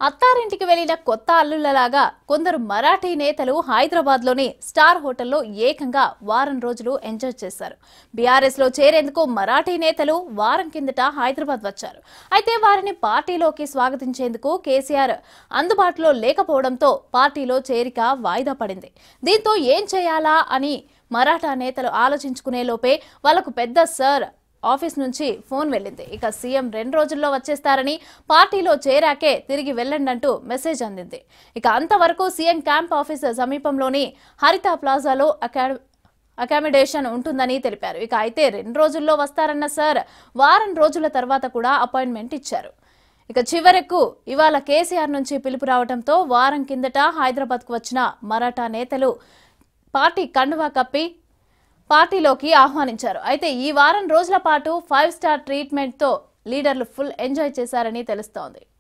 అత్తారింటికి వెళ్లిన కొత్త అల్లుళ్లలాగా కొందరు మరాఠీ నేతలు హైదరాబాద్ లోని స్టార్ హోటల్లో ఏకంగా వారం రోజులు ఎంజాయ్ చేశారు బీఆర్ఎస్ లో చేరేందుకు మరాఠీ నేతలు వారం కిందట హైదరాబాద్ వచ్చారు అయితే వారిని పార్టీలోకి స్వాగతించేందుకు కేసీఆర్ అందుబాటులో లేకపోవడంతో పార్టీలో చేరిక వాయిదా పడింది దీంతో ఏం చేయాలా అని మరాఠా నేతలు ఆలోచించుకునే లోపే వాళ్లకు పెద్ద సర్ ఆఫీస్ నుంచి ఫోన్ వెళ్ళింది ఇక సీఎం రెండు రోజుల్లో వచ్చేస్తారని పార్టీలో చేరాకే తిరిగి వెళ్ళండి అంటూ మెసేజ్ అందింది ఇక అంతవరకు సీఎం క్యాంప్ ఆఫీస్ సమీపంలోని హరిత ప్లాజాలో అకాడ అకామిడేషన్ ఉంటుందని తెలిపారు ఇక అయితే రెండు రోజుల్లో వస్తారన్న సార్ వారం రోజుల తర్వాత కూడా అపాయింట్మెంట్ ఇచ్చారు ఇక చివరకు ఇవాళ కేసీఆర్ నుంచి పిలుపు రావడంతో వారం కిందట హైదరాబాద్కు వచ్చిన మరాఠా నేతలు పార్టీ కండువా కప్పి పార్టీలోకి ఆహ్వానించారు అయితే ఈ వారం రోజుల పాటు ఫైవ్ స్టార్ ట్రీట్మెంట్తో లీడర్లు ఫుల్ ఎంజాయ్ చేశారని తెలుస్తోంది